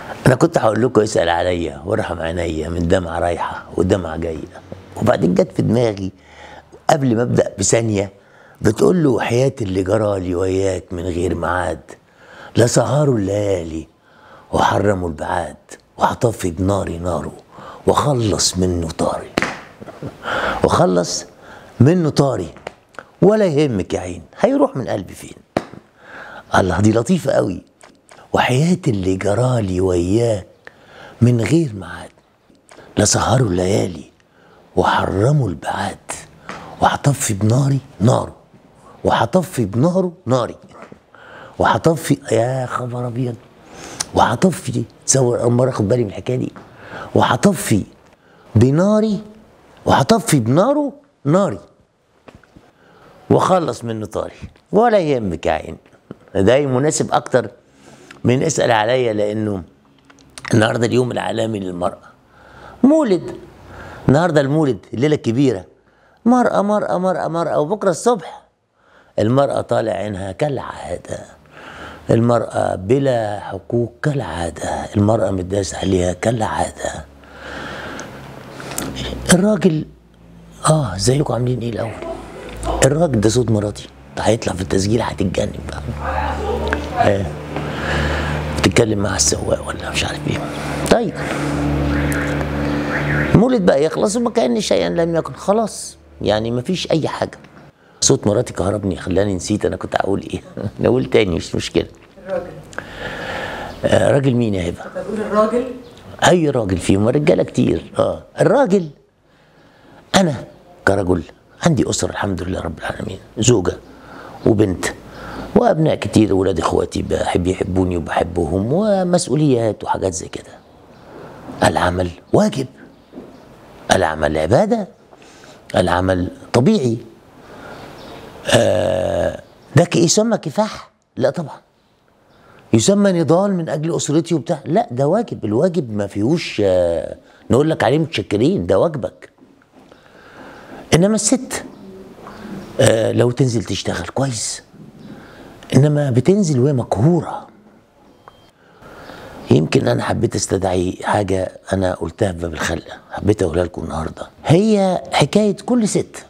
انا كنت هقول لكم اسال عليا وارحم عينيا من دمعه رايحه ودمعه جايه وبعدين جت في دماغي قبل ما ابدا بثانيه بتقول له حياه اللي جرى لي وياك من غير ميعاد لا سهروا الليالي وحرموا البعاد وهطفي بناري ناره وخلص منه طاري وخلص منه طاري ولا يهمك يا عين هيروح من قلبي فين الله دي لطيفة قوي وحياة اللي جرالي وياك من غير ميعاد لا سهروا الليالي وحرموا البعاد وهطفي بناري ناره وهطفي بناره ناري وهطفي يا خبر ابيض وهطفي تصور اول مره اخد بالي من الحكايه دي وهطفي بناري وهطفي بناره ناري واخلص منه طاري ولا يهمك يا عين ده مناسب اكتر من اسال عليا لانه النهارده اليوم العالمي للمراه مولد النهارده المولد الليله الكبيره مرأة مرأة مرأة مرأة وبكره الصبح المرأة طالع عينها كالعادة المرأة بلا حقوق كالعادة المرأة متداس عليها كالعادة الراجل اه ازيكم عاملين ايه الاول الراجل ده صوت مراتي هيطلع في التسجيل هتتجنن بقى آه. بتتكلم مع السواق ولا مش عارف ايه طيب المولد بقى يخلص وما كان شيئا لم يكن خلاص يعني ما فيش اي حاجه صوت مراتي كهربني خلاني نسيت انا كنت هقول ايه نقول تاني مش مشكله الراجل آه راجل مين يا هبه بقول الراجل اي راجل فيهم رجاله كتير اه الراجل انا كرجل عندي اسره الحمد لله رب العالمين زوجه وبنت وابناء كتير ولاد اخواتي بحب يحبوني وبحبهم ومسؤوليات وحاجات زي كده العمل واجب العمل عباده العمل طبيعي آه ده ك- يسمى كفاح لا طبعا يسمى نضال من اجل اسرتي وبتاع لا ده واجب الواجب ما فيهوش آه، نقول لك عليه متشكرين ده واجبك انما الست آه، لو تنزل تشتغل كويس انما بتنزل وهي مقهوره يمكن انا حبيت استدعي حاجه انا قلتها في باب الخلق حبيت اقولها لكم النهارده هي حكايه كل ست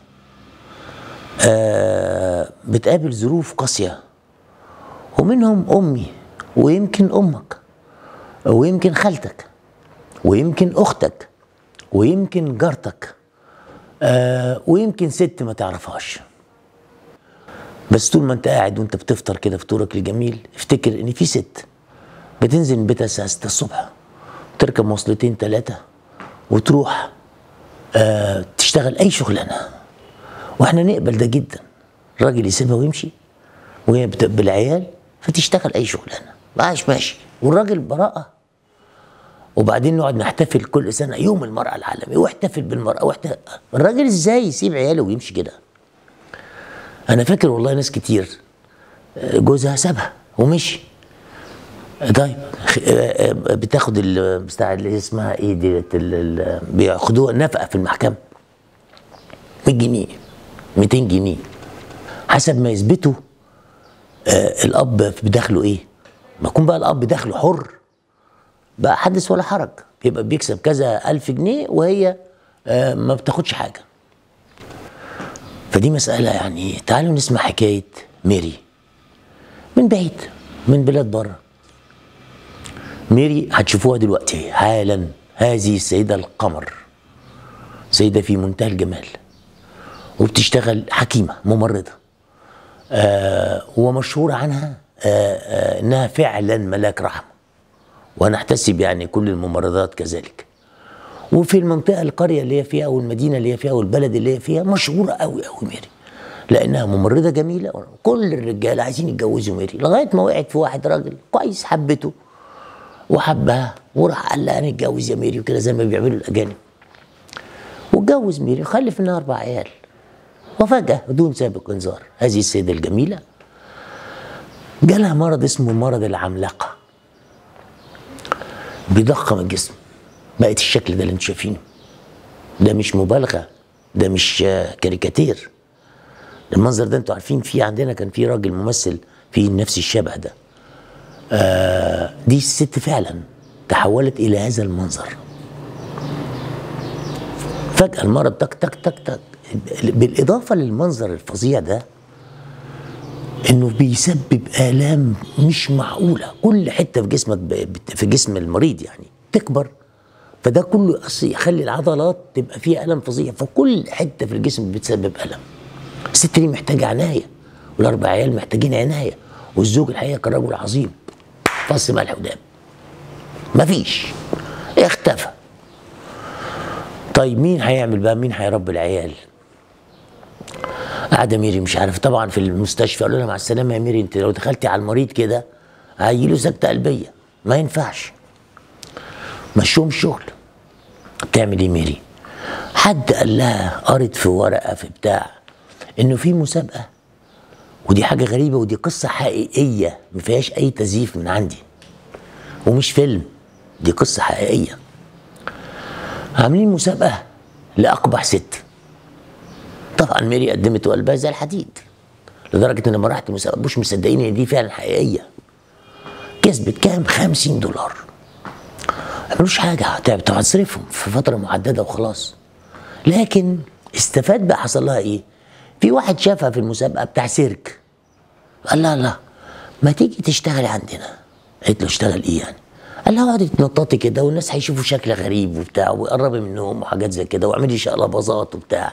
آه، بتقابل ظروف قاسيه ومنهم امي ويمكن امك ويمكن خالتك ويمكن اختك ويمكن جارتك آه ويمكن ست ما تعرفهاش بس طول ما انت قاعد وانت بتفطر كده فطورك الجميل افتكر ان في ست بتنزل من بيتها الساعه 6 الصبح تركب مواصلتين ثلاثه وتروح آه تشتغل اي شغلانه واحنا نقبل ده جدا الراجل يسيبها ويمشي وهي بت- بالعيال فتشتغل اي شغلانه معاش ماشي والراجل براءه وبعدين نقعد نحتفل كل سنه يوم المراه العالمي واحتفل بالمراه واحتفل الراجل ازاي يسيب عياله ويمشي كده انا فاكر والله ناس كتير آه، جوزها سابها ومشي طيب خ- آه، آه، بتاخد ال- بتاع اللي اسمها ايه ديت ال- ال- بياخدوها نفقه في المحكمه 100 جنيه 200 جنيه حسب ما يثبتوا آه الاب بدخله ايه ما يكون بقى الاب دخله حر بقى حدث ولا حرج يبقى بيكسب كذا ألف جنيه وهي آه ما بتاخدش حاجة فدي مسألة يعني تعالوا نسمع حكاية ميري من بعيد من بلاد بره ميري هتشوفوها دلوقتي حالا هذه السيدة القمر سيدة في منتهى الجمال وبتشتغل حكيمة ممرضة آه ومشهور عنها آه آه انها فعلا ملاك رحمه وانا احتسب يعني كل الممرضات كذلك وفي المنطقه القريه اللي هي فيها والمدينه اللي هي فيها والبلد اللي هي فيها مشهوره قوي قوي ميري لانها ممرضه جميله كل الرجاله عايزين يتجوزوا ميري لغايه ما وقعت في واحد راجل كويس حبته وحبها وراح قال لها نتجوز يا ميري وكده زي ما بيعملوا الاجانب واتجوز ميري وخلف منها اربع عيال وفجأة بدون سابق انذار هذه السيدة الجميلة جالها مرض اسمه مرض العملاقة بيضخم الجسم بقت الشكل ده اللي انتوا شايفينه ده مش مبالغة ده مش آه، كاريكاتير المنظر ده انتوا عارفين في عندنا كان في راجل ممثل فيه نفس الشبه ده آه دي الست فعلا تحولت الى هذا المنظر فجاه المرض تك تك تك تك بالاضافه للمنظر الفظيع ده انه بيسبب الام مش معقوله كل حته في جسمك في جسم المريض يعني تكبر فده كله يخلي العضلات تبقى فيها الم فظيع فكل حته في الجسم بتسبب الم الست دي محتاجه عنايه والاربع عيال محتاجين عنايه والزوج الحقيقه كان رجل عظيم فص ملح وداب مفيش اختفى طيب مين هيعمل بقى مين هيربي العيال قاعدة ميري مش عارف طبعا في المستشفى قالوا لها مع السلامة يا ميري انت لو دخلتي على المريض كده هيجيله سكتة قلبية ما ينفعش مشوهم شغل بتعمل ايه ميري حد قال لها قرت في ورقة في بتاع انه في مسابقة ودي حاجة غريبة ودي قصة حقيقية ما فيهاش أي تزييف من عندي ومش فيلم دي قصة حقيقية عاملين مسابقة لأقبح ست طبعا ميري قدمت وقلبها زي الحديد لدرجة إن لما رحت المسابقة مش مصدقين إن دي فعلا حقيقية كسبت كام 50 دولار ملوش حاجة هتصرفهم في فترة محددة وخلاص لكن استفاد بقى حصل لها إيه في واحد شافها في المسابقة بتاع سيرك قال لها لا ما تيجي تشتغلي عندنا قالت له اشتغل ايه يعني قال لها اقعدي تنططي كده والناس هيشوفوا شكل غريب وبتاع وقربي منهم وحاجات زي كده واعملي شقلباظات وبتاع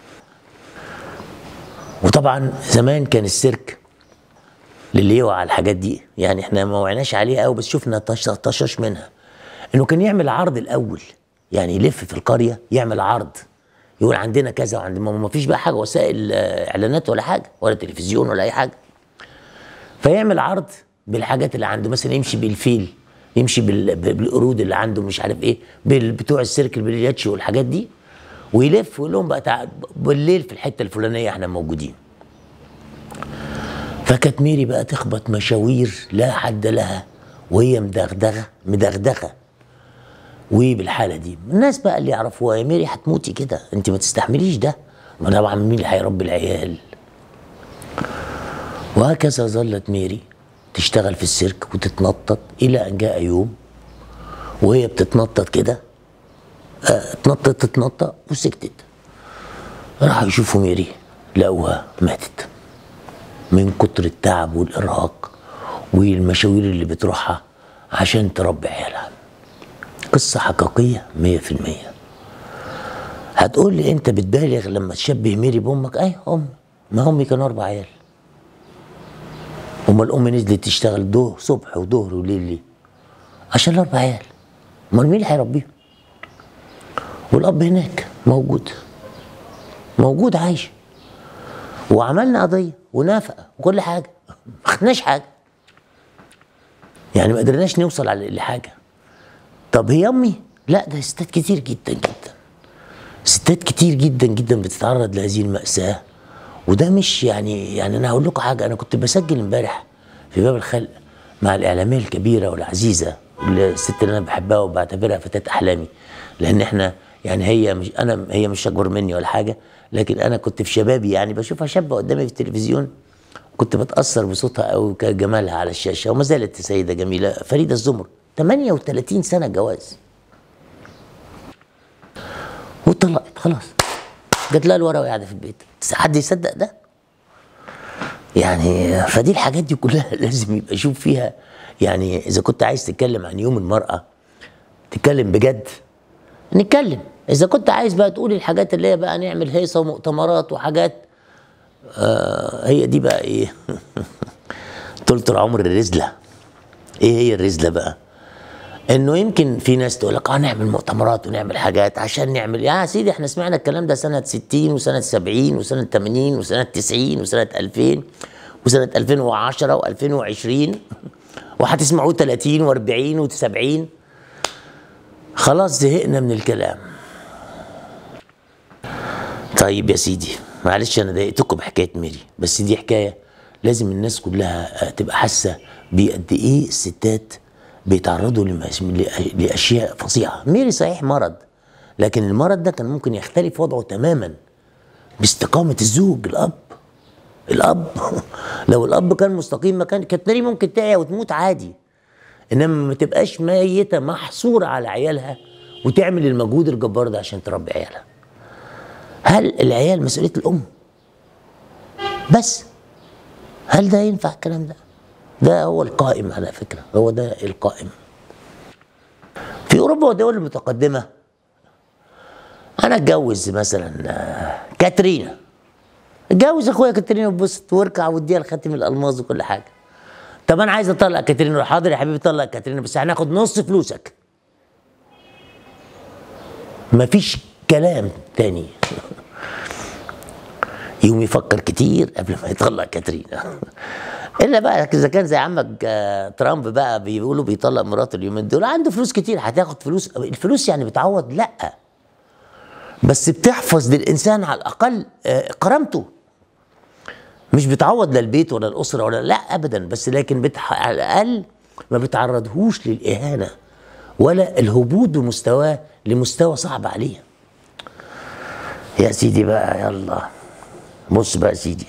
وطبعا زمان كان السيرك للي يوعى على الحاجات دي يعني احنا ما وعناش عليها قوي بس شفنا طشش منها انه كان يعمل عرض الاول يعني يلف في القريه يعمل عرض يقول عندنا كذا وعند ما فيش بقى حاجه وسائل اعلانات ولا حاجه ولا تلفزيون ولا اي حاجه فيعمل عرض بالحاجات اللي عنده مثلا يمشي بالفيل يمشي بالقرود اللي عنده مش عارف ايه بتوع السيرك البلياتشي والحاجات دي ويلف ويقول لهم بقى تعال بالليل في الحته الفلانيه احنا موجودين فكانت ميري بقى تخبط مشاوير لا حد لها وهي مدغدغه مدغدغه وبالحاله دي الناس بقى اللي يعرفوها يا ميري هتموتي كده انت ما تستحمليش ده ما طبعا مين اللي هيربي العيال وهكذا ظلت ميري تشتغل في السيرك وتتنطط الى ان جاء يوم وهي بتتنطط كده اتنطط تتنطط وسكتت راحوا يشوفوا ميري لقوها ماتت من كتر التعب والارهاق والمشاوير اللي بتروحها عشان تربي عيالها قصة حقيقية مية في المية هتقول لي انت بتبالغ لما تشبه ميري بامك اي ام ما امي كانوا اربع عيال امال الام نزلت تشتغل دو صبح وظهر وليل ليه عشان الاربع عيال امال مين اللي هيربيهم والاب هناك موجود موجود عايش وعملنا قضيه ونافقه وكل حاجه ما خدناش حاجه يعني ما قدرناش نوصل على لحاجه طب هي امي لا ده ستات كتير جدا جدا ستات كتير جدا جدا بتتعرض لهذه المأساة وده مش يعني يعني انا هقول لكم حاجه انا كنت بسجل امبارح في باب الخلق مع الاعلاميه الكبيره والعزيزه الست اللي انا بحبها وبعتبرها فتاه احلامي لان احنا يعني هي مش انا هي مش اكبر مني ولا حاجه لكن انا كنت في شبابي يعني بشوفها شابه قدامي في التلفزيون كنت بتاثر بصوتها او كجمالها على الشاشه وما زالت سيده جميله فريده الزمر 38 سنه جواز وطلقت خلاص جات لها الورقه وقاعده في البيت حد يصدق ده يعني فدي الحاجات دي كلها لازم يبقى يشوف فيها يعني اذا كنت عايز تتكلم عن يوم المراه تتكلم بجد نتكلم اذا كنت عايز بقى تقول الحاجات اللي هي بقى نعمل هيصه ومؤتمرات وحاجات آه هي دي بقى ايه طولة العمر الرزله ايه هي الرزله بقى انه يمكن في ناس تقول لك اه نعمل مؤتمرات ونعمل حاجات عشان نعمل يا سيدي احنا سمعنا الكلام ده سنه 60 وسنه 70 وسنه 80 وسنه 90 وسنه 2000 وسنه 2010 و2020 وهتسمعوه 30 و40 و70 خلاص زهقنا من الكلام طيب يا سيدي معلش انا ضايقتكم بحكايه ميري بس دي حكايه لازم الناس كلها تبقى حاسه بقد ايه الستات بيتعرضوا لاشياء فظيعه ميري صحيح مرض لكن المرض ده كان ممكن يختلف وضعه تماما باستقامه الزوج الاب الاب لو الاب كان مستقيم ما كان كانت ميري ممكن تعيا وتموت عادي انما ما تبقاش ميته محصوره على عيالها وتعمل المجهود الجبار ده عشان تربي عيالها هل العيال مسؤوليه الام بس هل ده ينفع الكلام ده ده هو القائم على فكره هو ده القائم في اوروبا والدول المتقدمه انا اتجوز مثلا آه، كاترينا اتجوز اخويا كاترينا وبصت واركع واديها الخاتم الالماظ وكل حاجه طب انا عايز اطلق كاترينا حاضر يا حبيبي طلق كاترينا بس هناخد نص فلوسك مفيش كلام تاني يقوم يفكر كتير قبل ما يطلق كاترينا الا بقى اذا كان زي عمك آه، ترامب بقى بيقولوا بيطلق مراته اليومين دول عنده فلوس كتير هتاخد فلوس الفلوس يعني بتعوض لا بس بتحفظ للانسان على الاقل آه، كرامته مش بتعوض لا البيت ولا الاسره ولا لا ابدا بس لكن بتح... على الاقل ما بتعرضهوش للاهانه ولا الهبوط بمستواه لمستوى صعب عليه يا سيدي بقى يلا بص بقى يا سيدي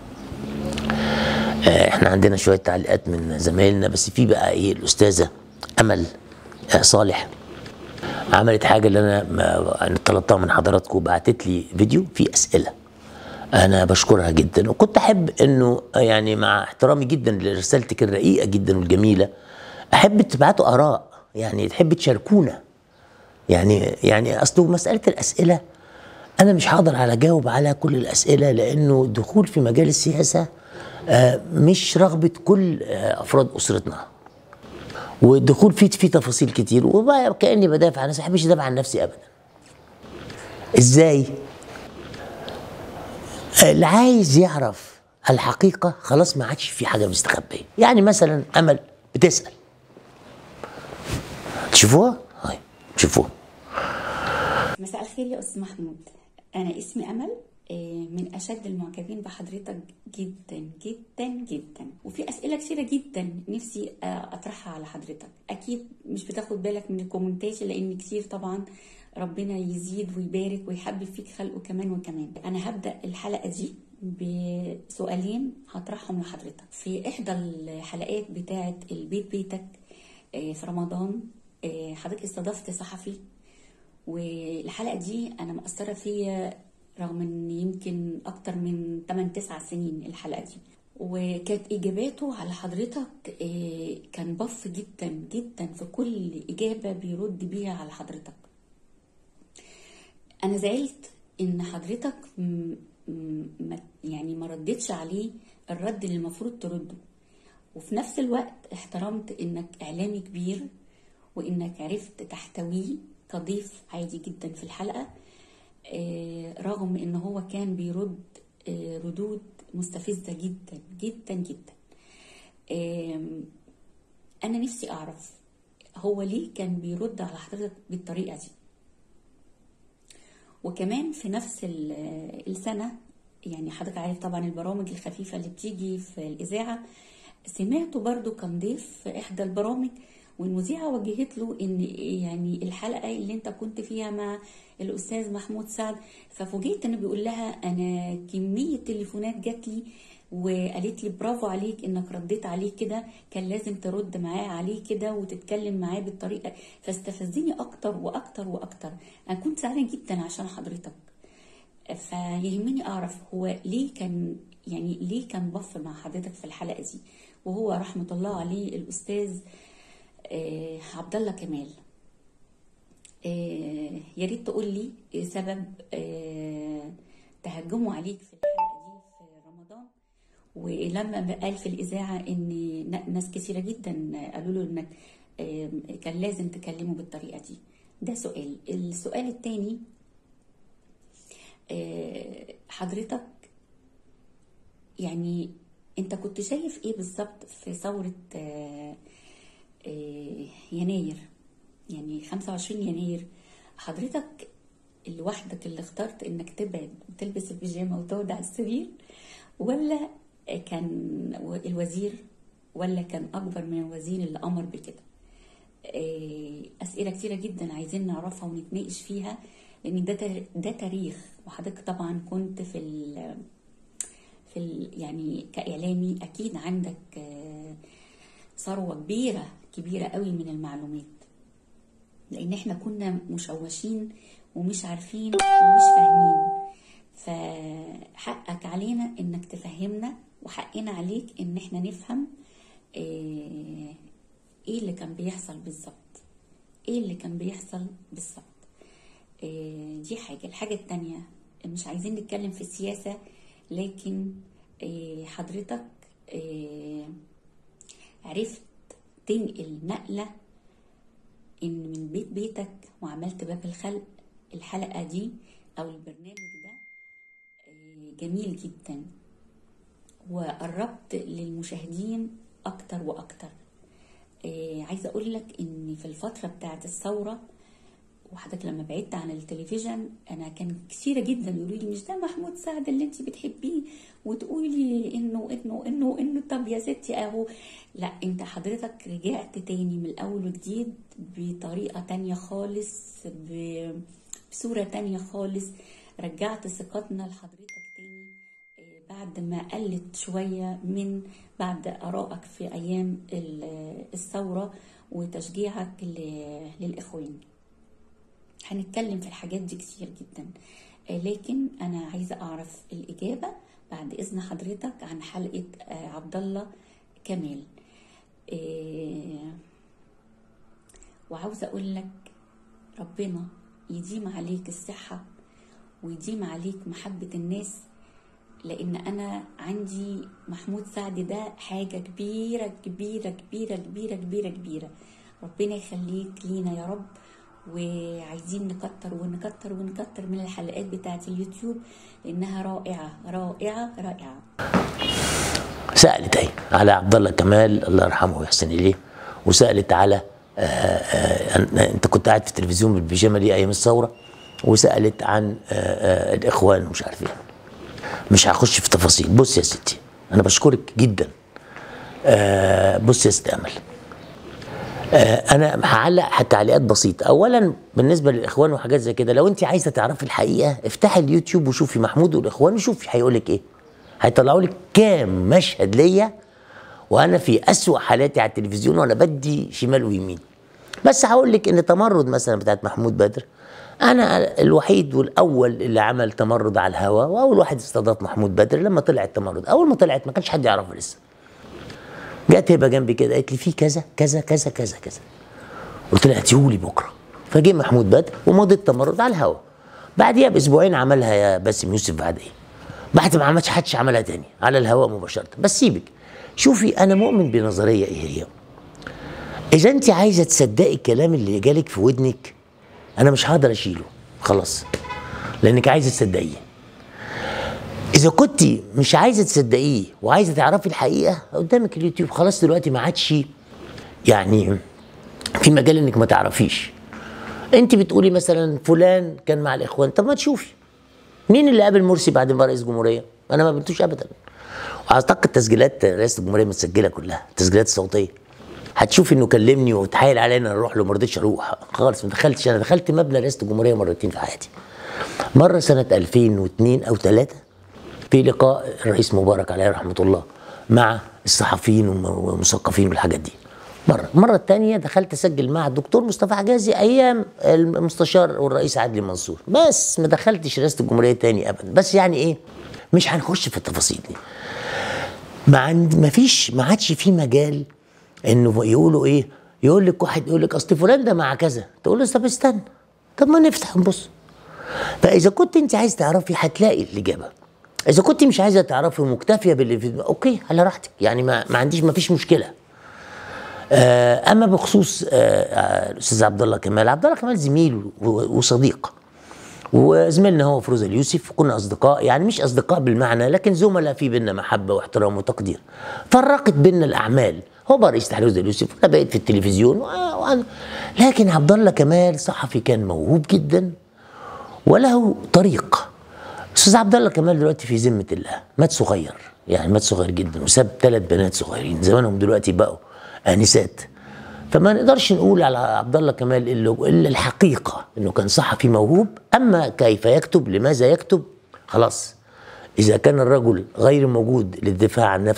آه، احنا عندنا شويه تعليقات من زمايلنا بس في بقى ايه الاستاذه امل آه، صالح عملت حاجه اللي انا ما أنا طلبتها من حضراتكم بعتت لي فيديو فيه اسئله انا بشكرها جدا وكنت احب انه يعني مع احترامي جدا لرسالتك الرقيقه جدا والجميله احب تبعتوا اراء يعني تحب تشاركونا يعني يعني اصله مساله الاسئله انا مش هقدر على اجاوب على كل الاسئله لانه الدخول في مجال السياسه آه، مش رغبه كل آه، افراد اسرتنا والدخول فيه فيه تفاصيل كتير وبقى كاني بدافع عن نفسي ما بحبش ادافع عن نفسي ابدا ازاي اللي عايز يعرف الحقيقة خلاص ما عادش في حاجة مستخبية يعني مثلا أمل بتسأل تشوفوها؟ هاي تشوفوها مساء الخير يا أستاذ محمود أنا اسمي أمل آه، من أشد المعجبين بحضرتك جدا جدا جدا وفي أسئلة كتيرة جدا نفسي آه، أطرحها على حضرتك أكيد مش بتاخد بالك من الكومنتات لأن كتير طبعا ربنا يزيد ويبارك ويحبب فيك خلقه كمان وكمان أنا هبدأ الحلقة دي بسؤالين هطرحهم لحضرتك في إحدى الحلقات بتاعة البيت بيتك آه، في رمضان آه، حضرتك استضفت صحفي والحلقة دي أنا مأثرة فيا رغم إن يمكن أكتر من 8 9 سنين الحلقة دي وكانت إجاباته على حضرتك آه، كان بف جدا جدا في كل إجابة بيرد بيها على حضرتك أنا زعلت إن حضرتك م- م- ما- يعني ما ردتش عليه الرد اللي المفروض ترده وفي نفس الوقت احترمت إنك إعلامي كبير وإنك عرفت تحتويه كضيف عادي جدا في الحلقة آه، رغم إن هو كان بيرد آه، ردود مستفزة جدا جدا جدا آم، أنا نفسي أعرف هو ليه كان بيرد على حضرتك بالطريقة دي وكمان في نفس ال- السنة يعني حضرتك عارف طبعا البرامج الخفيفة اللي بتيجي في الإذاعة سمعته برضو كان ضيف في إحدى البرامج والمذيعة وجهت له إن يعني الحلقة اللي أنت كنت فيها مع الأستاذ محمود سعد ففوجئت إنه بيقول لها أنا كمية تليفونات جات لي وقالت لي برافو عليك انك رديت عليه كده كان لازم ترد معاه عليه كده وتتكلم معاه بالطريقه فاستفزني اكتر واكتر واكتر انا كنت زعلانه جدا عشان حضرتك فيهمني اعرف هو ليه كان يعني ليه كان بف مع حضرتك في الحلقه دي وهو رحمه الله عليه الاستاذ آه، عبد الله كمال آه، يا ريت تقول لي إيه سبب آه، تهجمه عليك في الحلقه دي في رمضان ولما قال في الاذاعه ان ن- ناس كثيره جدا قالوا له انك آم، كان لازم تكلمه بالطريقه دي ده سؤال السؤال الثاني حضرتك يعني انت كنت شايف ايه بالظبط في ثورة آه، آه، يناير يعني 25 يناير حضرتك لوحدك اللي اخترت انك تبعد وتلبس البيجامة وتقعد على السرير ولا كان الوزير ولا كان اكبر من الوزير اللي امر بكده آه، اسئله كتيره جدا عايزين نعرفها ونتناقش فيها لان ده تار- ده تاريخ وحضرتك طبعا كنت في ال في ال يعني كاعلامي اكيد عندك آه، ثروة كبيرة كبيرة قوي من المعلومات لان احنا كنا مشوشين ومش عارفين ومش فاهمين فحقك علينا انك تفهمنا وحقنا عليك ان احنا نفهم آه، ايه اللي كان بيحصل بالظبط ايه اللي كان بيحصل بالظبط آه، دي حاجة الحاجة التانية مش عايزين نتكلم في السياسة لكن آه، حضرتك آه، عرفت تنقل نقلة ان من بيت بيتك وعملت باب الخلق الحلقة دي او البرنامج ده آه، جميل جدا وقربت للمشاهدين اكتر واكتر آه، عايزة اقول لك ان في الفترة بتاعت الثورة وحضرتك لما بعدت عن التلفزيون انا كان كثيره جدا يقولوا لي مش ده محمود سعد اللي انت بتحبيه وتقولي انه انه انه انه طب يا ستي اهو لا انت حضرتك رجعت تاني من الاول وجديد بطريقه تانية خالص ب- بصوره تانية خالص رجعت ثقتنا لحضرتك تاني آه، بعد ما قلت شوية من بعد آرائك في أيام ال- الثورة وتشجيعك ل- للإخوان هنتكلم في الحاجات دي كتير جدا آه، لكن انا عايزه اعرف الاجابه بعد اذن حضرتك عن حلقه آه، عبد الله كمال آه، وعاوزه اقول لك ربنا يديم عليك الصحه ويديم عليك محبه الناس لان انا عندي محمود سعد ده حاجه كبيره كبيره كبيره كبيره كبيره كبيره ربنا يخليك لينا يا رب وعايزين نكتر ونكتر ونكتر من الحلقات بتاعت اليوتيوب لانها رائعه رائعه رائعه سالت اهي على عبد الله كمال الله يرحمه ويحسن اليه وسالت على آه، آه، أن- انت كنت قاعد في التلفزيون بالبيجامه دي ايام الثوره وسالت عن آه، آه، الاخوان ومش عارف ايه مش هخش في تفاصيل بص يا ستي انا بشكرك جدا آه، بص يا ست امل آه، انا هعلق تعليقات بسيطه اولا بالنسبه للاخوان وحاجات زي كده لو انت عايزه تعرفي الحقيقه افتحي اليوتيوب وشوفي محمود والاخوان وشوفي هيقول لك ايه هيطلعوا لك كام مشهد ليا وانا في اسوا حالاتي على التلفزيون وانا بدي شمال ويمين بس هقول لك ان تمرد مثلا بتاعت محمود بدر انا الوحيد والاول اللي عمل تمرد على الهوا واول واحد استضاف محمود بدر لما طلع التمرد اول ما طلعت ما كانش حد يعرفها لسه جت هبه جنبي كده قالت لي في كذا كذا كذا كذا كذا قلت لها هاتيهولي بكره فجه محمود بدر ومضى التمرد على الهوا بعديها باسبوعين عملها يا باسم يوسف بعد ايه بعد ما عملش حدش عملها تاني على الهواء مباشره بس سيبك شوفي انا مؤمن بنظريه ايه هي اذا انت عايزه تصدقي الكلام اللي جالك في ودنك انا مش هقدر اشيله خلاص لانك عايزه تصدقيه اذا كنت مش عايزه تصدقيه وعايزه تعرفي الحقيقه قدامك اليوتيوب خلاص دلوقتي ما عادش يعني في مجال انك ما تعرفيش انت بتقولي مثلا فلان كان مع الاخوان طب ما تشوفي مين اللي قابل مرسي بعد ما بقى رئيس جمهوريه انا ما قابلتوش ابدا اعتقد تسجيلات رئاسه الجمهوريه متسجله كلها التسجيلات الصوتيه هتشوف انه كلمني وتحايل عليا ان أنا اروح له ما رضيتش اروح خالص ما دخلتش انا دخلت مبنى رئاسه الجمهوريه مرتين في حياتي مره سنه 2002 او 3 في لقاء الرئيس مبارك عليه رحمه الله مع الصحفيين والم- والمثقفين والحاجات دي مرة المرة الثانية دخلت أسجل مع الدكتور مصطفى حجازي أيام المستشار والرئيس عدلي منصور بس ما دخلتش رئاسة الجمهورية تاني أبدا بس يعني إيه مش هنخش في التفاصيل دي ما عند ما فيش ما عادش في مجال انه يقولوا ايه يقول لك واحد يقول لك اصل فلان ده مع كذا تقول له طب استنى طب ما نفتح نبص فاذا كنت انت عايز تعرفي هتلاقي الاجابه اذا كنت مش عايزه تعرفي ومكتفيه باللي في اوكي على راحتك يعني ما, ما عنديش ما فيش مشكله آه اما بخصوص آه آه، الاستاذ عبد الله كمال عبد الله كمال زميل و- وصديق وزميلنا هو فروز اليوسف كنا اصدقاء يعني مش اصدقاء بالمعنى لكن زملاء في بينا محبه واحترام وتقدير فرقت بينا الاعمال هو بقى رئيس تحرير اليوسف وانا بقيت في التلفزيون و... و... لكن عبد الله كمال صحفي كان موهوب جدا وله طريق استاذ عبد الله كمال دلوقتي في ذمه الله مات صغير يعني مات صغير جدا وساب ثلاث بنات صغيرين زمانهم دلوقتي بقوا انسات فما نقدرش نقول على عبد الله كمال الا الا الحقيقه انه كان صحفي موهوب اما كيف يكتب لماذا يكتب خلاص اذا كان الرجل غير موجود للدفاع عن نفسه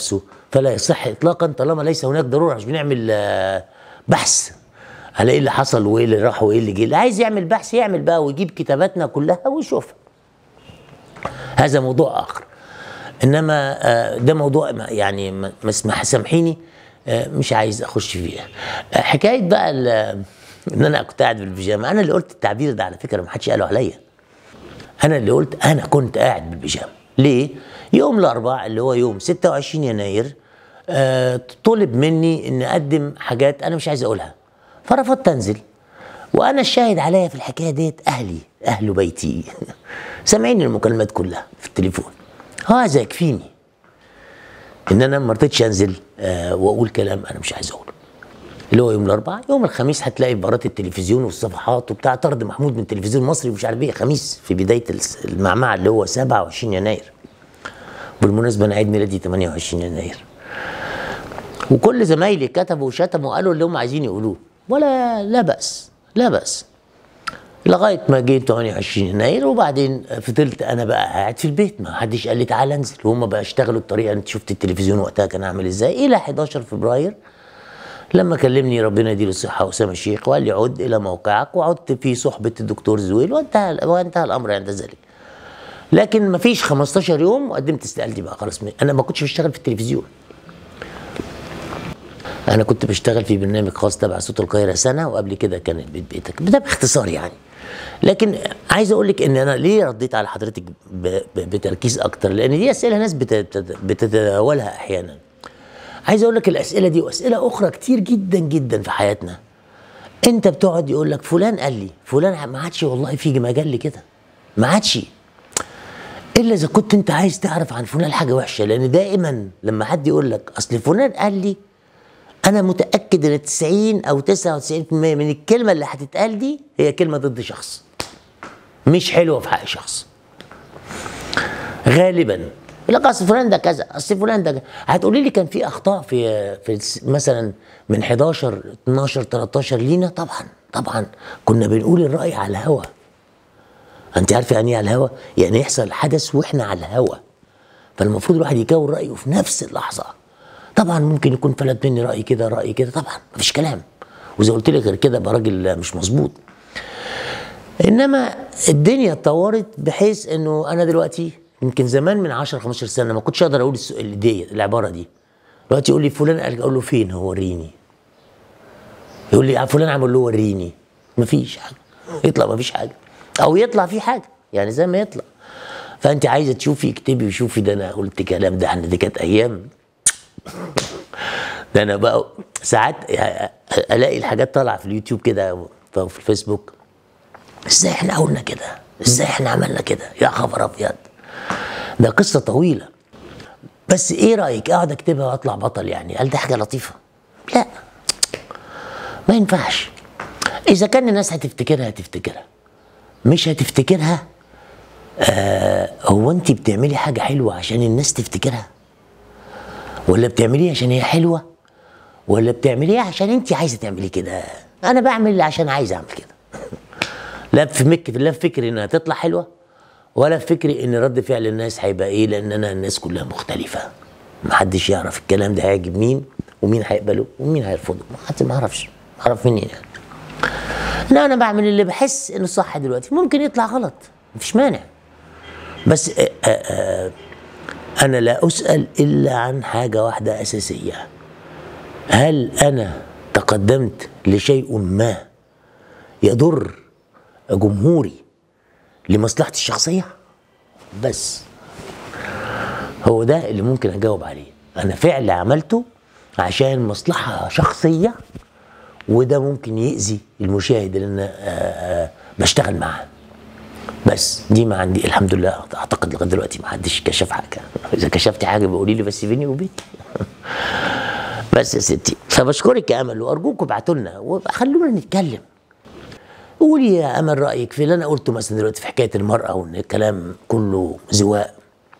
فلا يصح اطلاقا طالما ليس هناك ضروره مش بنعمل آه، بحث على ايه اللي حصل وايه اللي راح وايه اللي جه اللي عايز يعمل بحث يعمل بقى ويجيب كتاباتنا كلها ويشوفها هذا موضوع اخر انما آه، ده موضوع ما- يعني ما ما اسمح سامحيني آه، مش عايز اخش فيه آه، حكايه بقى ال- ان انا كنت قاعد بالبيجامه انا اللي قلت التعبير ده على فكره ما حدش قاله عليا انا اللي قلت انا كنت قاعد بالبيجامه ليه يوم الاربعاء اللي هو يوم 26 يناير آه، طلب مني ان اقدم حاجات انا مش عايز اقولها فرفضت انزل وانا الشاهد عليا في الحكايه ديت اهلي اهل بيتي سامعين المكالمات كلها في التليفون هذا يكفيني ان انا ما رضيتش انزل آه واقول كلام انا مش عايز اقوله اللي هو يوم الاربعاء يوم الخميس هتلاقي في قناه التلفزيون والصفحات وبتاع طرد محمود من التلفزيون المصري ومش عارف ايه خميس في بدايه الس- المعمعه اللي هو 27 يناير بالمناسبه انا عيد ميلادي 28 يناير وكل زمايلي كتبوا وشتموا وقالوا اللي هم عايزين يقولوه ولا لا باس لا باس لغايه ما جه 28 يناير وبعدين فضلت انا بقى قاعد في البيت ما حدش قال لي تعالى انزل وهم بقى اشتغلوا الطريقه انت شفت التلفزيون وقتها كان عامل ازاي الى 11 فبراير لما كلمني ربنا يديله الصحه اسامه الشيخ وقال لي عد الى موقعك وعدت في صحبه الدكتور زويل وانتهى وانتهى الامر عند ذلك لكن ما فيش 15 يوم وقدمت استقالتي بقى خلاص انا ما كنتش بشتغل في التلفزيون انا كنت بشتغل في برنامج خاص تبع صوت القاهره سنه وقبل كده كان البيت بيتك ده باختصار يعني لكن عايز اقول لك ان انا ليه رديت على حضرتك ب- ب- بتركيز اكتر لان دي اسئله ناس بت- بت- بتتداولها احيانا عايز اقول لك الاسئله دي واسئله اخرى كتير جدا جدا في حياتنا انت بتقعد يقول لك فلان قال لي فلان ما عادش والله في مجال لكده ما عادش الا اذا كنت انت عايز تعرف عن فلان حاجه وحشه لان دائما لما حد يقول لك اصل فلان قال لي انا متاكد ان 90 او 99% من الكلمه اللي هتتقال دي هي كلمه ضد شخص مش حلوه في حق شخص غالبا يقول لك اصل فلان ده كذا اصل فلان ده كذا. هتقولي لي كان في اخطاء في في الس- مثلا من 11 12 13 لينا طبعا طبعا كنا بنقول الراي على الهوا انت عارفه يعني ايه على الهوا يعني يحصل حدث واحنا على الهوا فالمفروض الواحد يكون رايه في نفس اللحظه طبعا ممكن يكون فلت مني راي كده راي كده طبعا مفيش كلام واذا قلت لك غير كده ابقى راجل مش مظبوط انما الدنيا اتطورت بحيث انه انا دلوقتي يمكن زمان من 10 15 سنه ما كنتش اقدر اقول السؤال دي العباره دي دلوقتي يقول لي فلان قال اقول له فين هو وريني يقول لي فلان عمل له وريني مفيش حاجه يطلع مفيش حاجه او يطلع في حاجه يعني زي ما يطلع فانت عايزه تشوفي اكتبي وشوفي ده انا قلت كلام ده احنا دي كانت ايام ده انا بقى ساعات الاقي الحاجات طالعه في اليوتيوب كده في الفيسبوك ازاي احنا قلنا كده ازاي احنا عملنا كده يا خبر ابيض ده قصه طويله بس ايه رايك اقعد اكتبها واطلع بطل يعني هل دي حاجه لطيفه لا ما ينفعش اذا كان الناس هتفتكرها هتفتكرها مش هتفتكرها آه هو انت بتعملي حاجه حلوه عشان الناس تفتكرها ولا بتعمليها عشان هي حلوه ولا بتعمليها عشان انت عايزه تعملي كده انا بعمل عشان عايز اعمل كده لا في مك لا في فكري انها تطلع حلوه ولا في فكري ان رد فعل الناس هيبقى ايه لان انا الناس كلها مختلفه محدش يعرف الكلام ده هيعجب مين ومين هيقبله ومين هيرفضه محدش ما اعرفش اعرف منين يعني لا انا بعمل اللي بحس انه صح دلوقتي ممكن يطلع غلط مفيش مانع بس آآ آآ انا لا اسال الا عن حاجه واحده اساسيه هل انا تقدمت لشيء ما يضر جمهوري لمصلحتي الشخصيه بس هو ده اللي ممكن اجاوب عليه انا فعل عملته عشان مصلحه شخصيه وده ممكن يأذي المشاهد اللي انا آآ آآ بشتغل معاه بس دي ما عندي الحمد لله اعتقد لغايه دلوقتي ما حدش كشف حاجه اذا كشفتي حاجه بقولي لي بس بيني وبيني بس يا ستي فبشكرك يا امل وارجوكم ابعتوا لنا وخلونا نتكلم قولي يا امل رايك في اللي انا قلته مثلا دلوقتي في حكايه المراه وان الكلام كله زواق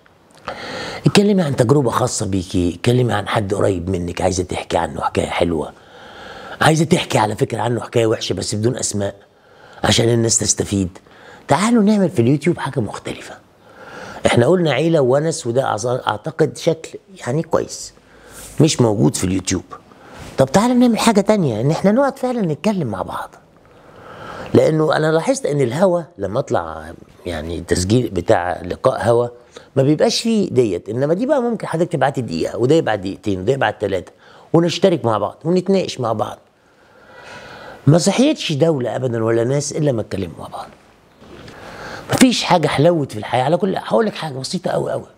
اتكلمي عن تجربه خاصه بيكي اتكلمي عن حد قريب منك عايزه تحكي عنه حكايه حلوه عايزه تحكي على فكره عنه حكايه وحشه بس بدون اسماء عشان الناس تستفيد تعالوا نعمل في اليوتيوب حاجه مختلفه احنا قلنا عيله وونس وده اعتقد شكل يعني كويس مش موجود في اليوتيوب طب تعالى نعمل حاجه تانية ان احنا نقعد فعلا نتكلم مع بعض لانه انا لاحظت ان الهوا لما اطلع يعني تسجيل بتاع لقاء هوا ما بيبقاش فيه ديت انما دي بقى ممكن حضرتك تبعت دقيقه وده يبعت دقيقتين وده يبعت ثلاثه ونشترك مع بعض ونتناقش مع بعض ما صحيتش دولة أبدا ولا ناس إلا ما اتكلموا مع بعض مفيش حاجة حلوت في الحياة على كل هقول لك حاجة بسيطة أوي أوي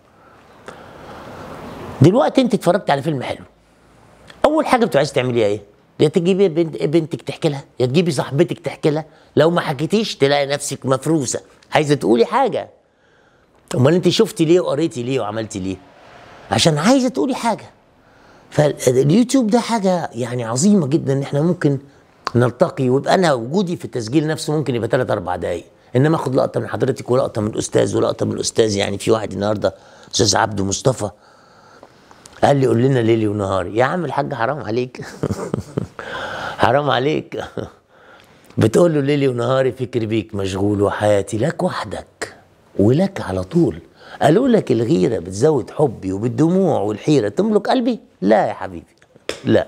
دلوقتي أنت اتفرجت على فيلم حلو أول حاجة بتبقى عايز تعمليها إيه؟ يا تجيبي بنت بنتك تحكي لها يا تجيبي صاحبتك تحكي لها لو ما حكيتيش تلاقي نفسك مفروسة عايزة تقولي حاجة أمال أنت شفتي ليه وقريتي ليه وعملتي ليه؟ عشان عايزة تقولي حاجة فاليوتيوب ده حاجة يعني عظيمة جدا إن إحنا ممكن نلتقي ويبقى انا وجودي في التسجيل نفسه ممكن يبقى ثلاث اربع دقايق انما اخد لقطه من حضرتك ولقطه من الاستاذ ولقطه من الاستاذ يعني في واحد النهارده استاذ عبده مصطفى قال لي قول لنا ليلي ونهاري يا عم الحاج حرام عليك حرام عليك بتقول له ليلي ونهاري فكري بيك مشغول وحياتي لك وحدك ولك على طول قالوا لك الغيره بتزود حبي وبالدموع والحيره تملك قلبي لا يا حبيبي لا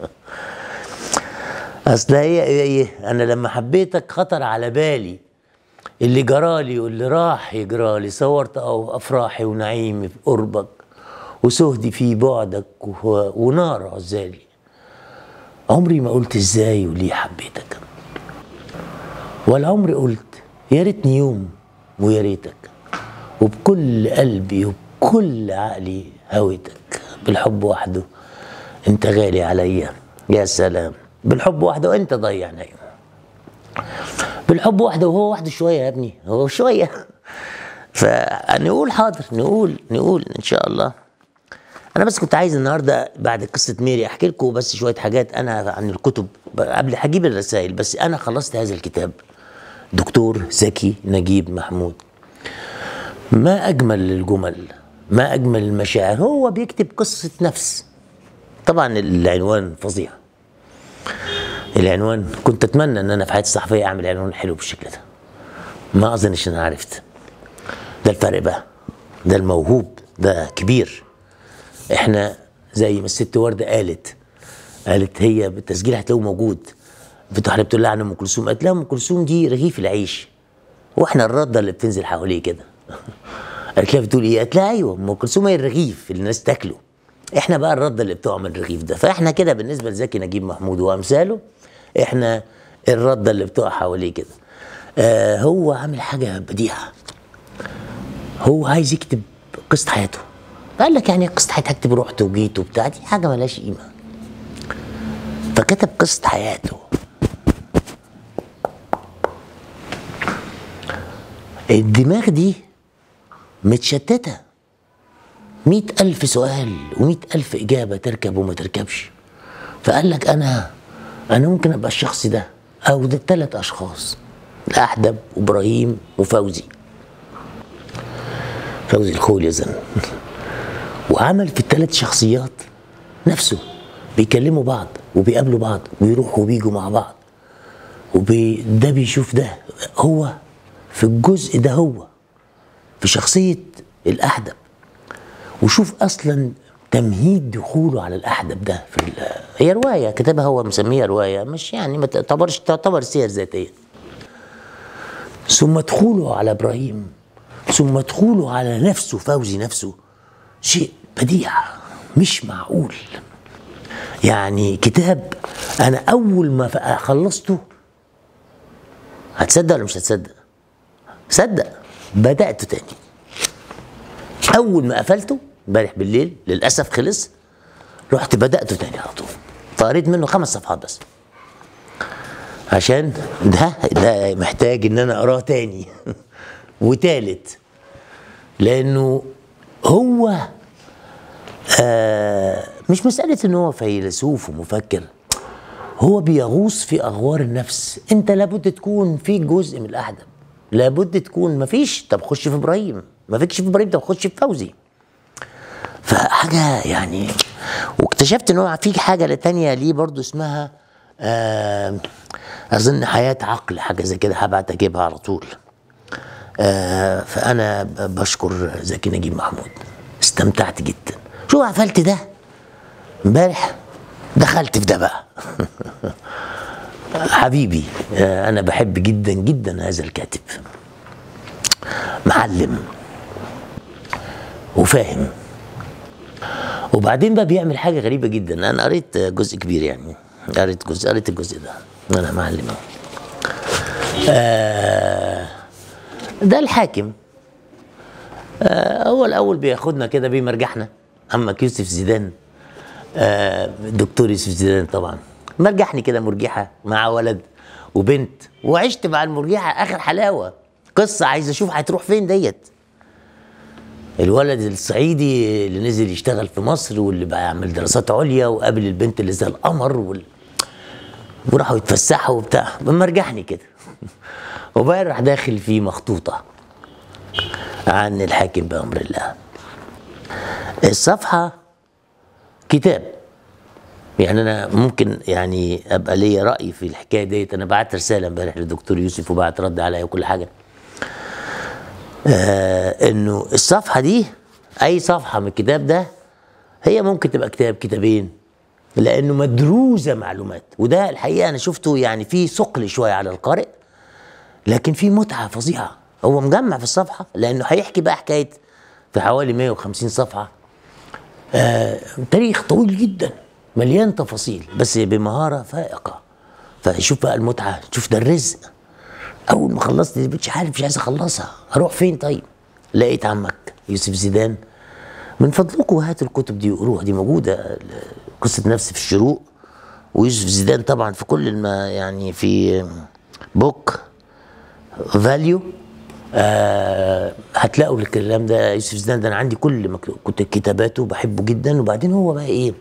اصل هي ايه انا لما حبيتك خطر على بالي اللي جرالي واللي راح يجرالي صورت أو افراحي ونعيمي في قربك وسهدي في بعدك و- ونار عزالي عمري ما قلت ازاي وليه حبيتك ولا عمري قلت يا ريتني يوم ويا ريتك وبكل قلبي وبكل عقلي هويتك بالحب وحده انت غالي عليا يا سلام بالحب وحده وانت ضيع نايم بالحب وحده وهو وحده شويه يا ابني هو شويه فنقول حاضر نقول نقول ان شاء الله انا بس كنت عايز النهارده بعد قصه ميري احكي لكم بس شويه حاجات انا عن الكتب قبل هجيب الرسائل بس انا خلصت هذا الكتاب دكتور زكي نجيب محمود ما اجمل الجمل ما اجمل المشاعر هو بيكتب قصه نفس طبعا العنوان فظيع العنوان كنت اتمنى ان انا في حياتي الصحفيه اعمل عنوان حلو بالشكل ده ما اظنش ان انا عرفت ده الفرق بقى ده الموهوب ده كبير احنا زي ما الست ورده قالت قالت هي بالتسجيل هتلاقوه موجود فتح بتقول لها عن ام كلثوم قالت لها ام كلثوم دي رغيف العيش واحنا الرده اللي بتنزل حواليه كده قالت لها بتقول ايه؟ قالت لها ايوه ام كلثوم هي الرغيف اللي الناس تاكله احنا بقى الرده اللي بتقع من الرغيف ده فاحنا كده بالنسبه لزكي نجيب محمود وامثاله احنا الرده اللي بتقع حواليه كده آه هو عامل حاجه بديعه هو عايز يكتب قصه حياته قال لك يعني قصه حياتي هكتب رحت وجيت وبتاع دي حاجه ملهاش قيمه فكتب قصه حياته الدماغ دي متشتته مئة ألف سؤال ومئة ألف إجابة تركب وما تركبش فقال لك أنا أنا ممكن أبقى الشخص ده أو ده ثلاث أشخاص الأحدب وإبراهيم وفوزي فوزي الخول يزن وعمل في الثلاث شخصيات نفسه بيكلموا بعض وبيقابلوا بعض ويروحوا وبيجوا مع بعض وبي ده بيشوف ده هو في الجزء ده هو في شخصية الأحدب وشوف أصلا تمهيد دخوله على الأحدب ده في ال- هي رواية كتبها هو مسميها رواية مش يعني ما تعتبرش تعتبر سير ذاتية ثم دخوله على إبراهيم ثم دخوله على نفسه فوزي نفسه شيء بديع مش معقول يعني كتاب أنا أول ما ف- خلصته هتصدق ولا مش هتصدق؟ صدق بدأت تاني أول ما قفلته امبارح بالليل للأسف خلص رحت بدأته تاني على طول فقريت منه خمس صفحات بس عشان ده ده محتاج ان انا اقراه تاني وتالت لانه هو آه مش مسألة ان هو فيلسوف ومفكر هو بيغوص في اغوار النفس انت لابد تكون في جزء من الاحدب لابد تكون مفيش طب خش في ابراهيم ما فيكش في ابراهيم طب خش في فوزي فحاجه يعني واكتشفت ان هو في حاجه تانية ليه برضو اسمها آه اظن حياه عقل حاجه زي كده هبعت اجيبها على طول آه فانا ب- بشكر زكي نجيب محمود استمتعت جدا شو قفلت ده امبارح دخلت في ده بقى حبيبي آه، انا بحب جدا جدا هذا الكاتب معلم وفاهم وبعدين بقى بيعمل حاجه غريبه جدا انا قريت جزء كبير يعني قريت جزء قريت الجزء ده انا معلم أهو. آه ده الحاكم آه هو الاول بياخدنا كده بيمرجحنا عمك يوسف زيدان آه الدكتور يوسف زيدان طبعا مرجحني كده مرجحه مع ولد وبنت وعشت مع المرجحه اخر حلاوه قصه عايز اشوف هتروح فين ديت الولد الصعيدي اللي نزل يشتغل في مصر واللي بقى يعمل دراسات عليا وقابل البنت اللي زي القمر وال... وراحوا يتفسحوا وبتاع مرجحني كده وبقى راح داخل في مخطوطة عن الحاكم بأمر الله الصفحة كتاب يعني انا ممكن يعني ابقى ليا راي في الحكايه ديت انا بعت رساله امبارح للدكتور يوسف وبعت رد عليا وكل حاجه آه انه الصفحه دي اي صفحه من الكتاب ده هي ممكن تبقى كتاب كتابين لانه مدروسه معلومات وده الحقيقه انا شفته يعني فيه ثقل شويه على القارئ لكن فيه متعه فظيعه هو مجمع في الصفحه لانه هيحكي بقى حكايه في حوالي 150 صفحه آه تاريخ طويل جدا مليان تفاصيل بس بمهاره فائقه فشوف بقى المتعه شوف ده الرزق اول ما خلصت دي مش عارف مش عايز اخلصها اروح فين طيب لقيت عمك يوسف زيدان من فضلكم هاتوا الكتب دي وقروها دي موجوده قصه نفس في الشروق ويوسف زيدان طبعا في كل ما يعني في بوك فاليو آه هتلاقوا الكلام ده يوسف زيدان ده انا عندي كل مكتوب كنت كتاباته بحبه جدا وبعدين هو بقى ايه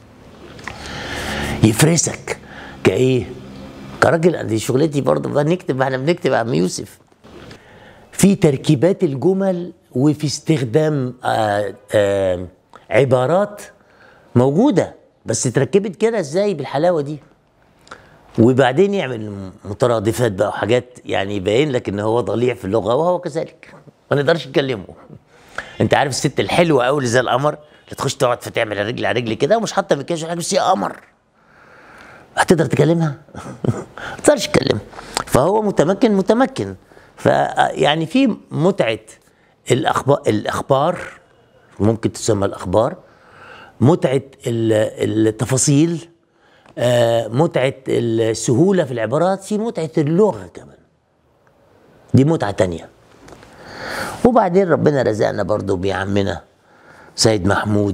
يفرسك كايه كراجل دي شغلتي برضه بقى نكتب احنا بنكتب عم يوسف في تركيبات الجمل وفي استخدام آآ آآ عبارات موجوده بس اتركبت كده ازاي بالحلاوه دي وبعدين يعمل مترادفات بقى وحاجات يعني يبين لك ان هو ضليع في اللغه وهو كذلك ما نقدرش نكلمه انت عارف الست الحلوه قوي اللي زي القمر اللي تخش تقعد فتعمل رجل على رجل كده ومش حاطه مكياج ولا حاجه بس هي قمر هتقدر تكلمها؟ ما تقدرش تكلمها فهو متمكن متمكن فيعني في متعه الاخبار الاخبار ممكن تسمى الاخبار متعه التفاصيل متعه السهوله في العبارات في متعه اللغه كمان دي متعه تانية وبعدين ربنا رزقنا برضو بعمنا سيد محمود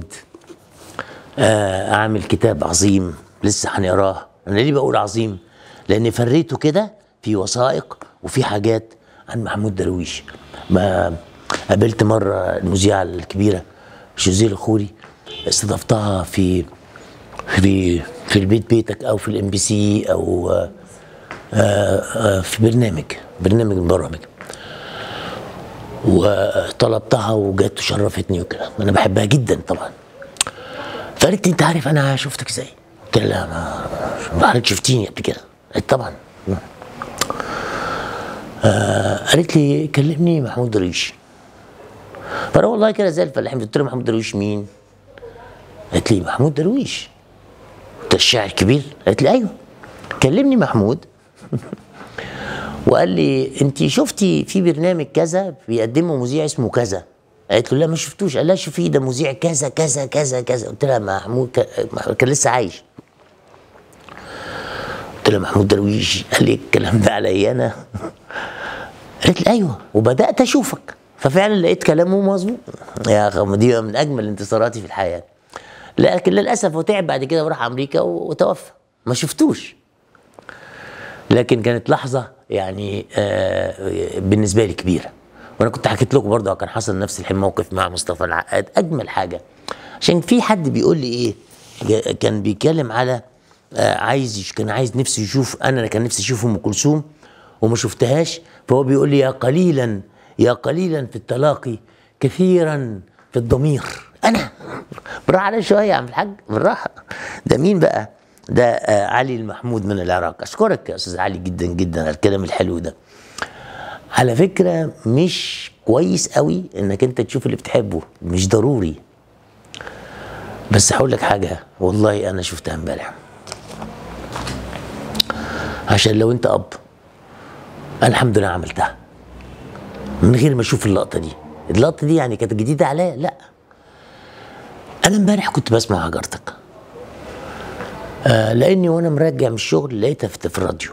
عامل كتاب عظيم لسه هنقراه انا ليه بقول عظيم لان فريته كده في وثائق وفي حاجات عن محمود درويش ما قابلت مره المذيعه الكبيره جوزيه الخوري استضفتها في في في البيت بيتك او في الام بي سي او آآ آآ في برنامج برنامج من البرامج وطلبتها وجت وشرفتني وكده انا بحبها جدا طبعا فقالت لي انت عارف انا شفتك ازاي؟ قلت لها ما ما حضرتك شفتيني قبل كده قالت طبعا آه قالت لي كلمني محمود درويش فانا والله كده زي الفلاحين قلت له محمود درويش مين؟ قالت لي محمود درويش قلت الشاعر الكبير قالت لي ايوه كلمني محمود وقال لي انت شفتي في برنامج كذا بيقدمه مذيع اسمه كذا قالت له لا ما شفتوش قال لها شوفي ده مذيع كذا كذا كذا كذا قلت لها محمود كان لسه عايش قلت لها محمود درويش قال لي الكلام ده عليا انا قالت لي ايوه وبدات اشوفك ففعلا لقيت كلامه مظبوط يا اخي دي من اجمل انتصاراتي في الحياه لكن للاسف هو تعب بعد كده وراح امريكا وتوفى ما شفتوش لكن كانت لحظه يعني آه بالنسبه لي كبيره وانا كنت حكيت لكم برضه كان حصل نفس الموقف مع مصطفى العقاد اجمل حاجه عشان في حد بيقول لي ايه كان بيتكلم على آه عايز كان عايز نفسه يشوف انا كان نفسي اشوف ام كلثوم وما شفتهاش فهو بيقول لي يا قليلا يا قليلا في التلاقي كثيرا في الضمير انا بالراحه علي شويه يا عم الحاج بالراحه ده مين بقى ده آه علي المحمود من العراق اشكرك يا استاذ علي جدا جدا على الكلام الحلو ده على فكره مش كويس قوي انك انت تشوف اللي بتحبه مش ضروري بس هقول لك حاجه والله انا شفتها امبارح عشان لو انت اب انا الحمد لله عملتها من غير ما اشوف اللقطه دي اللقطه دي يعني كانت جديده عليا لا انا امبارح كنت بسمع هجرتك آه لاني وانا مراجع من الشغل لقيتها في في الراديو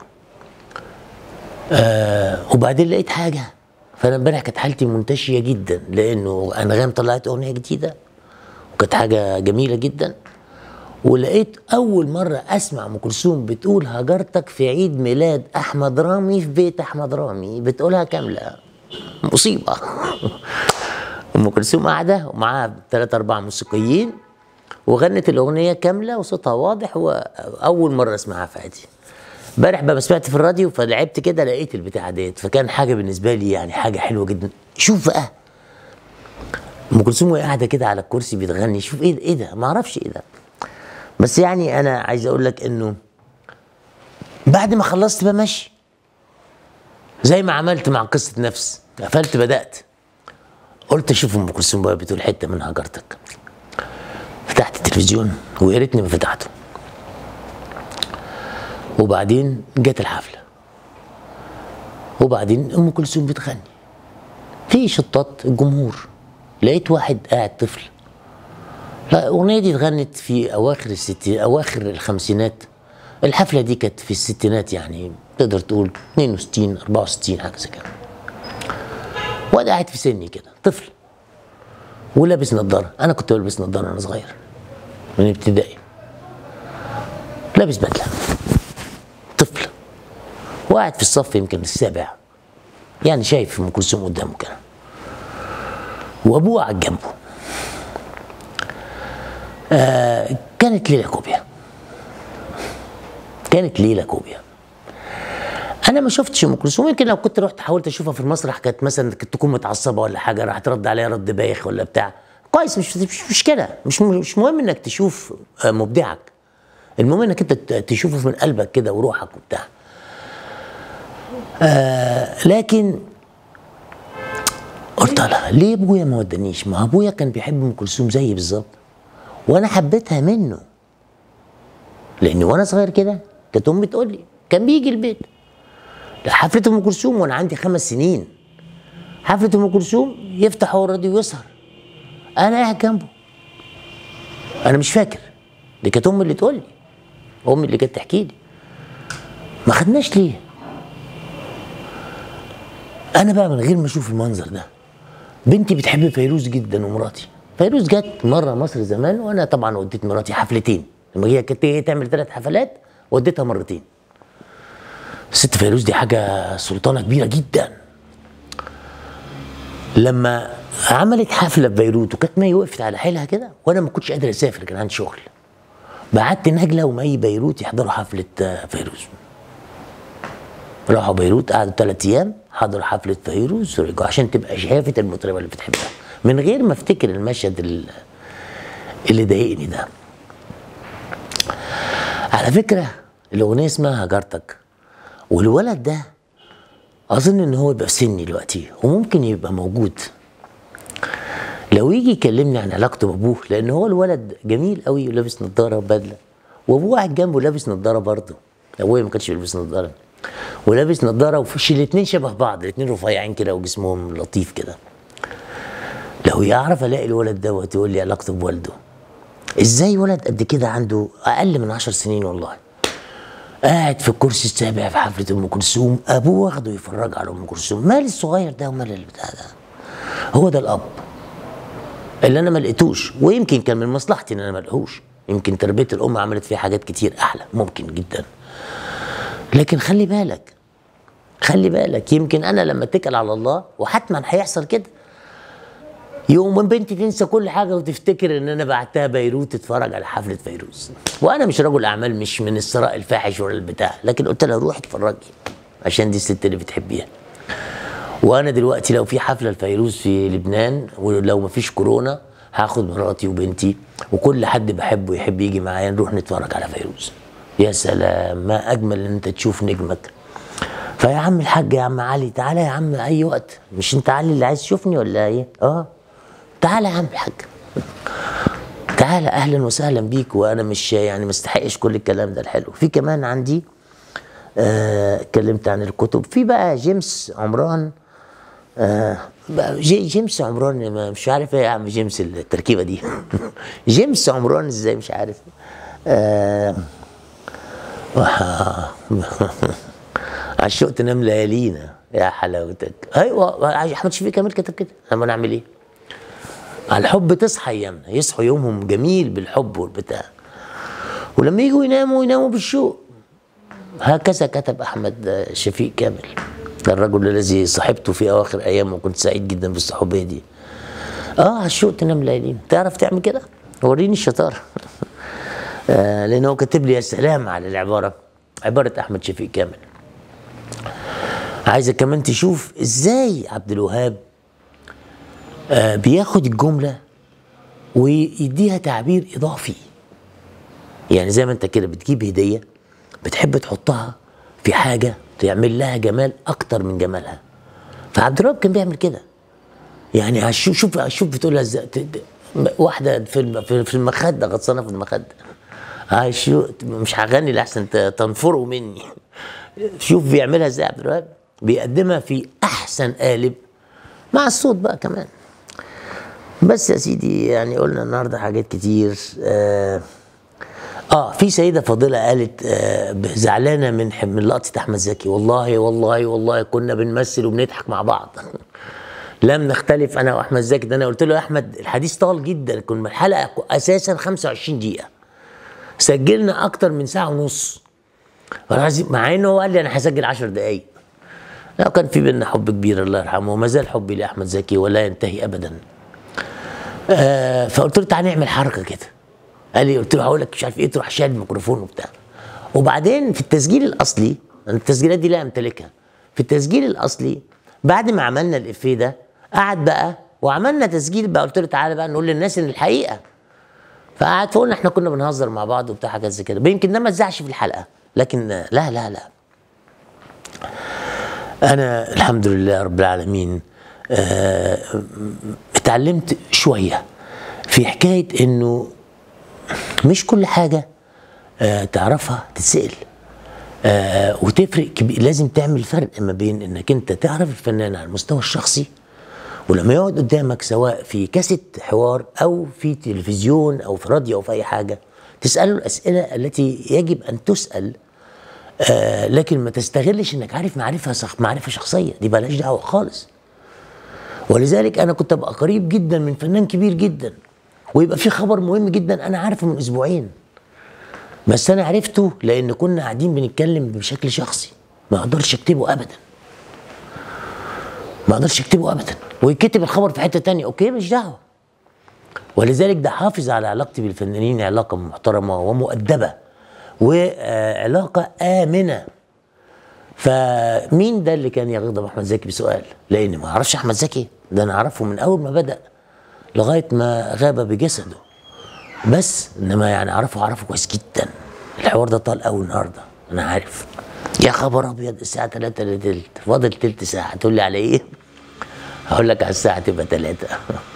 آه وبعدين لقيت حاجه فانا امبارح كانت حالتي منتشيه جدا لانه انغام طلعت اغنيه جديده وكانت حاجه جميله جدا ولقيت اول مره اسمع ام كلثوم بتقول هجرتك في عيد ميلاد احمد رامي في بيت احمد رامي بتقولها كامله مصيبه ام كلثوم قاعده ومعاها ثلاثة اربع موسيقيين وغنت الاغنيه كامله وصوتها واضح واول مره اسمعها في حياتي امبارح بقى سمعت في الراديو فلعبت كده لقيت البتاعه ديت فكان حاجه بالنسبه لي يعني حاجه حلوه جدا شوف بقى ام كلثوم وهي قاعده كده على الكرسي بتغني شوف ايه ايه ده ما اعرفش ايه ده بس يعني انا عايز اقول لك انه بعد ما خلصت بقى ماشي زي ما عملت مع قصه نفس قفلت بدات قلت اشوف ام كلثوم بقى بتقول حته من هجرتك فتحت التلفزيون ويا ريتني ما فتحته وبعدين جت الحفله وبعدين ام كلثوم بتغني في شطات الجمهور لقيت واحد قاعد طفل لا الاغنيه دي اتغنت في اواخر الستين اواخر الخمسينات الحفله دي كانت في الستينات يعني تقدر تقول 62 64 حاجه زي كده واد قاعد في سني كده طفل ولابس نظاره انا كنت بلبس نظاره وانا صغير من ابتدائي لابس بدله طفل وقاعد في الصف يمكن السابع يعني شايف ام كلثوم قدامه كده وابوه قاعد جنبه آه كانت ليله كوبيا كانت ليله كوبيا انا ما شفتش ام كلثوم يمكن لو كنت رحت حاولت اشوفها في المسرح كانت مثلا كنت تكون متعصبه ولا حاجه راح ترد عليها رد بايخ ولا بتاع كويس مش مش مشكله مش مش مهم انك تشوف مبدعك المهم انك انت تشوفه من قلبك كده وروحك وبتاع آه لكن قلت لها ليه ابويا ما ودانيش ما ابويا كان بيحب ام كلثوم زيي بالظبط وانا حبيتها منه لان وانا صغير كده كانت امي تقول لي كان بيجي البيت حفله ام كلثوم وانا عندي خمس سنين حفله ام كلثوم يفتح هو الراديو ويسهر انا قاعد جنبه انا مش فاكر دي كانت امي اللي تقول لي امي اللي كانت تحكي لي ما خدناش ليه انا بقى من غير ما اشوف المنظر ده بنتي بتحب فيروز جدا ومراتي فيروز جت مره مصر زمان وانا طبعا وديت مراتي حفلتين لما هي كانت تعمل ثلاث حفلات وديتها مرتين ست فيروز دي حاجه سلطانه كبيره جدا لما عملت حفله في بيروت وكانت مي وقفت على حيلها كده وانا ما كنتش قادر اسافر كان عندي شغل بعت نجله ومي بيروت يحضروا حفله فيروز راحوا بيروت قعدوا ثلاث ايام حضروا حفله فيروز ورجعوا عشان تبقى شافت المطربه اللي بتحبها من غير ما افتكر المشهد اللي ضايقني ده على فكره الاغنيه اسمها هجرتك والولد ده اظن ان هو يبقى في سني دلوقتي وممكن يبقى موجود لو يجي يكلمني عن علاقته بابوه لان هو الولد جميل قوي ولابس نظاره وبدله وابوه قاعد جنبه لابس نظاره برضه ابويا ما كانش بيلبس نظاره ولابس نظاره وفش الاثنين شبه بعض الاثنين رفيعين كده وجسمهم لطيف كده لو يعرف الاقي الولد دوت يقول لي علاقته بوالده ازاي ولد قد كده عنده اقل من عشر سنين والله قاعد في الكرسي السابع في حفله ام كلثوم ابوه واخده يفرج على ام كلثوم مال الصغير ده ومال البتاع ده هو ده الاب اللي انا ما لقيتوش ويمكن كان من مصلحتي ان انا ما لقيهوش يمكن تربيه الام عملت فيها حاجات كتير احلى ممكن جدا لكن خلي بالك خلي بالك يمكن انا لما اتكل على الله وحتما هيحصل كده يوم من بنتي تنسى كل حاجه وتفتكر ان انا بعتها بيروت تتفرج على حفله فيروز وانا مش رجل اعمال مش من الثراء الفاحش ولا البتاع لكن قلت لها روحي اتفرجي عشان دي الست اللي بتحبيها وانا دلوقتي لو في حفله لفيروز في لبنان ولو ما فيش كورونا هاخد مراتي وبنتي وكل حد بحبه يحب يجي معايا نروح نتفرج على فيروز يا سلام ما اجمل ان انت تشوف نجمك فيا عم الحاج يا عم علي تعالى يا عم اي وقت مش انت علي اللي عايز تشوفني ولا ايه اه تعالى يا عم الحاج تعالى اهلا وسهلا بيك وانا مش يعني مستحقش كل الكلام ده الحلو في كمان عندي آه، اتكلمت عن الكتب في بقى جيمس عمران آه بقى جي جيمس عمران ما- مش عارف ايه يا عم جيمس التركيبه دي جيمس عمران ازاي مش عارف آه عشقت تنام ليالينا يا حلاوتك ايوه احمد شفيق كامل كتب كده اما نعمل ايه على الحب تصحى ايامنا يصحوا يومهم جميل بالحب والبتاع ولما يجوا يناموا يناموا بالشوق هكذا كتب احمد شفيق كامل الرجل الذي صاحبته في اواخر ايامه وكنت سعيد جدا بالصحوبيه دي اه على الشوق تنام ليالين تعرف تعمل كده وريني الشطاره آه لانه هو كاتب لي يا سلام على العباره عباره احمد شفيق كامل عايزك كمان تشوف ازاي عبد الوهاب آه بياخد الجمله ويديها تعبير اضافي يعني زي ما انت كده بتجيب هديه بتحب تحطها في حاجه تعمل لها جمال اكتر من جمالها فعبد الوهاب كان بيعمل كده يعني هشوف شوف شوف بتقولها ازاي ت- ت- واحده في الم- في في المخده غطسانه في المخده هشو مش هغني لحسن ت- تنفروا مني شوف بيعملها ازاي عبد الوهاب بيقدمها في احسن قالب مع الصوت بقى كمان بس يا سيدي يعني قلنا النهارده حاجات كتير آه اه في سيده فاضله قالت آه زعلانه من ح- من لقطه احمد زكي والله والله والله كنا بنمثل وبنضحك مع بعض لم نختلف انا واحمد زكي ده انا قلت له يا احمد الحديث طال جدا كنا الحلقه اساسا 25 دقيقه سجلنا اكتر من ساعه ونص وانا عايز مع انه هو قال لي انا هسجل 10 دقائق لا كان في بينا حب كبير الله يرحمه وما زال حبي لاحمد زكي ولا ينتهي ابدا آه فقلت له تعالى نعمل حركه كده قال لي قلت له هقول لك مش عارف ايه تروح شايل الميكروفون وبتاع وبعدين في التسجيل الاصلي أنا التسجيلات دي لا امتلكها في التسجيل الاصلي بعد ما عملنا الافيه ده قعد بقى وعملنا تسجيل بقى قلت له تعالى بقى نقول للناس ان الحقيقه فقعد فقلنا احنا كنا بنهزر مع بعض وبتاع حاجات زي كده يمكن ده ما اتذاعش في الحلقه لكن لا لا لا انا الحمد لله رب العالمين آه، اتعلمت شويه في حكايه انه مش كل حاجه آه، تعرفها تتسال آه، وتفرق كبير لازم تعمل فرق ما بين انك انت تعرف الفنان على المستوى الشخصي ولما يقعد قدامك سواء في كاسيت حوار او في تلفزيون او في راديو او في اي حاجه تساله الاسئله التي يجب ان تسال آه لكن ما تستغلش انك عارف معرفه صح معرفه شخصيه دي بلاش دعوه خالص ولذلك انا كنت ابقى قريب جدا من فنان كبير جدا ويبقى في خبر مهم جدا انا عارفه من اسبوعين بس انا عرفته لان كنا قاعدين بنتكلم بشكل شخصي ما اقدرش اكتبه ابدا ما اقدرش اكتبه ابدا ويكتب الخبر في حته تانية اوكي مش دعوه ولذلك ده حافظ على علاقتي بالفنانين علاقه محترمه ومؤدبه وعلاقه امنه فمين ده اللي كان يغضب احمد زكي بسؤال لان ما اعرفش احمد زكي ده انا اعرفه من اول ما بدا لغايه ما غاب بجسده بس انما يعني اعرفه اعرفه كويس جدا الحوار ده طال قوي النهارده انا عارف يا خبر ابيض الساعه 3 الا تلت فاضل تلت ساعه تقول لي على ايه هقول لك على الساعه تبقى 3